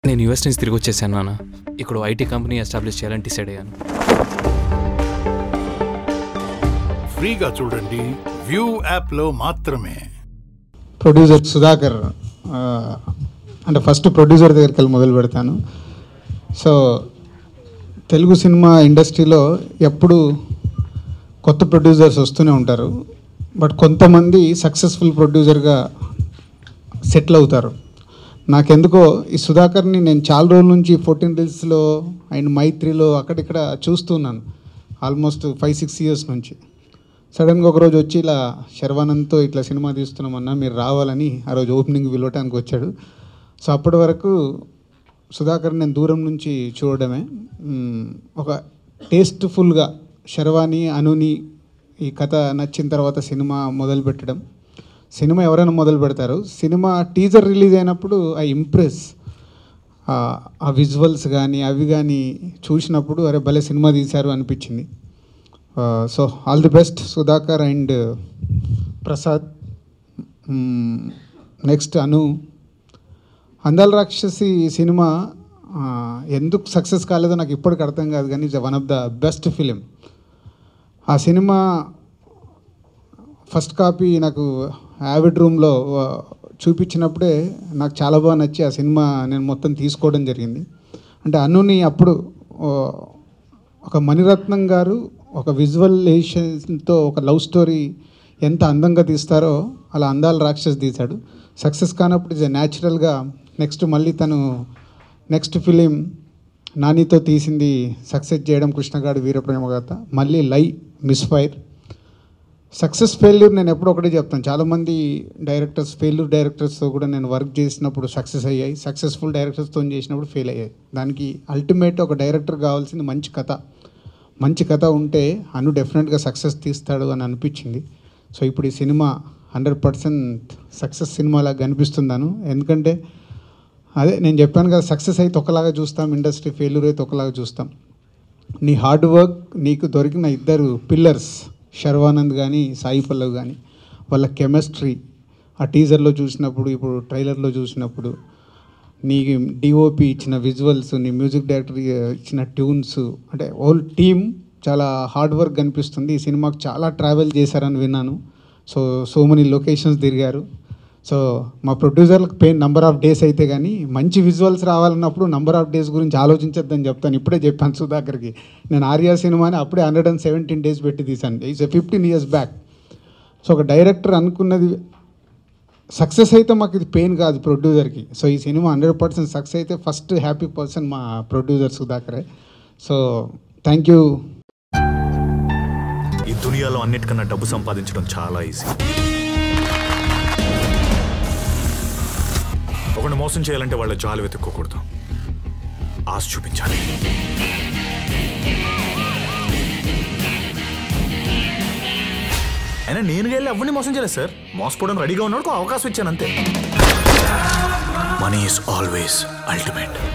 నేను యూఎస్ నుంచి తిరిగి వచ్చేసాను నాన్న ఇక్కడ ఐటీ కంపెనీ ఎస్టాబ్లిష్ చేయాలని డిసైడ్ అయ్యాను ఫ్రీగా చూడండి వ్యూ యాప్లో మాత్రమే ప్రొడ్యూసర్ సుధాకర్ ఆ, అంటే ఫస్ట్ ప్రొడ్యూసర్ దగ్గరికి వెళ్ళి మొదలు పెడతాను సో తెలుగు సినిమా ఇండస్ట్రీలో ఎప్పుడు కొత్త ప్రొడ్యూసర్స్ వస్తూనే ఉంటారు బట్ కొంతమంది సక్సెస్ఫుల్ ప్రొడ్యూసర్గా సెటిల్ అవుతారు నాకెందుకో ఈ సుధాకర్ని నేను చాలా రోజుల నుంచి ఫోర్టీన్ రీల్స్లో అండ్ మైత్రిలో అక్కడిక్కడ చూస్తున్నాను ఆల్మోస్ట్ ఫైవ్ సిక్స్ ఇయర్స్ నుంచి సడన్గా ఒకరోజు వచ్చి ఇలా శర్వానంద్తో ఇట్లా సినిమా తీస్తున్నామన్నా మీరు రావాలని ఆ రోజు ఓపెనింగ్ పిలవటానికి వచ్చాడు సో అప్పటి వరకు సుధాకర్ నేను దూరం నుంచి చూడడమే మ్మ్, ఒక టేస్ట్ఫుల్గా శర్వాని అనుని ఈ కథ నచ్చిన తర్వాత సినిమా మొదలు పెట్టడం సినిమా ఎవరైనా మొదలు పెడతారు సినిమా టీజర్ రిలీజ్ అయినప్పుడు ఐ ఇంప్రెస్ ఆ విజువల్స్ కానీ అవి కానీ చూసినప్పుడు అరే భలే సినిమా తీశారు అనిపించింది so all the best Sudhakar and Prasad next అను అందాల రాక్షసి సినిమా ఆ, ఎందుకు సక్సెస్ కాలేదో నాకు ఇప్పటికి అర్థం కాదు కానీ it's one of the best film ఆ సినిమా ఫస్ట్ కాపీ నాకు యావిడ్ రూమ్లో ఆ, చూపించినప్పుడే నాకు చాలా బాగా నచ్చి ఆ సినిమా నేను మొత్తం తీసుకోవడం జరిగింది అంటే అనుని అప్పుడు ఆ, ఒక మణిరత్నం గారు ఒక విజువలేషన్తో ఒక లవ్ స్టోరీ ఎంత అందంగా తీస్తారో అలా అందాల రాక్షస్ తీశాడు సక్సెస్ కానప్పుడు ఇస్ న్యాచురల్గా నెక్స్ట్ మళ్ళీ తను నెక్స్ట్ ఫిలిం నానితో తీసింది సక్సెస్ చేయడం కృష్ణగాడు వీరప్రేమ గాథ మళ్ళీ లై మిస్ఫైర్ సక్సెస్ ఫెయిల్యూర్ నేను ఎప్పుడు ఒకటే చెప్తాను చాలామంది డైరెక్టర్స్ ఫెయిల్యూర్ డైరెక్టర్స్తో కూడా నేను వర్క్ చేసినప్పుడు సక్సెస్ అయ్యాయి సక్సెస్ఫుల్ డైరెక్టర్స్తో చేసినప్పుడు ఫెయిల్ అయ్యాయి దానికి అల్టిమేట్ ఒక డైరెక్టర్ కావాల్సింది మంచి కథ మంచి కథ ఉంటే అను డెఫినెట్గా సక్సెస్ తీస్తాడు అని అనిపించింది సో ఇప్పుడు ఈ సినిమా హండ్రెడ్ పర్సెంట్ సక్సెస్ సినిమాలాగా కనిపిస్తున్నాను ఎందుకంటే అదే నేను చెప్పాను కదా సక్సెస్ అయితే ఒకలాగా చూస్తాం ఇండస్ట్రీ ఫెయిల్యూర్ అయితే ఒకలాగా చూస్తాం నీ హార్డ్ వర్క్ నీకు దొరికిన ఇద్దరు పిల్లర్స్ శర్వానంద్ కానీ సాయి పల్లవ్ కానీ వాళ్ళ కెమిస్ట్రీ ఆ టీజర్లో చూసినప్పుడు ఇప్పుడు ట్రైలర్లో చూసినప్పుడు నీ డిఓపి ఇచ్చిన విజువల్స్ నీ మ్యూజిక్ డైరెక్టర్ ఇచ్చిన ట్యూన్స్ అంటే హోల్ టీమ్ చాలా హార్డ్ వర్క్ కనిపిస్తుంది ఈ సినిమాకు చాలా ట్రావెల్ చేశారని విన్నాను సో సో మెనీ లొకేషన్స్ తిరిగారు సో మా ప్రొడ్యూసర్లకు పెయిన్ నంబర్ ఆఫ్ డేస్ అయితే కానీ మంచి విజువల్స్ రావాలన్నప్పుడు నంబర్ ఆఫ్ డేస్ గురించి ఆలోచించొద్దని చెప్తాను ఇప్పుడే చెప్పాను సుధాకర్కి నేను ఆర్యా సినిమాని అప్పుడే హండ్రెడ్ అండ్ సెవెంటీన్ డేస్ పెట్టి తీశాను it's fifteen years back so ఒక డైరెక్టర్ అనుకున్నది సక్సెస్ అయితే మాకు ఇది పెయిన్ కాదు ప్రొడ్యూసర్కి సో ఈ సినిమా హండ్రెడ్ పర్సెంట్ సక్సెస్ అయితే ఫస్ట్ హ్యాపీ పర్సన్ మా ప్రొడ్యూసర్ సుధాకరే సో థ్యాంక్ యూ ఈ దునియాలో అన్నిటికన్నా డబ్బు సంపాదించడం చాలా ఈజీ ఒకరిని మోసం చేయాలంటే వాళ్ళ జాలు వెతుక్కోకూడదు ఆశ చూపించాలి అయినా నేను వెళ్ళి ఎవరిని మోసం చేయలేదు సార్ మోసపోవడం రెడీగా ఉన్నాడు అవకాశం ఇచ్చాను అంతే మనీ ఈస్ ఆల్వేస్ అల్టిమేట్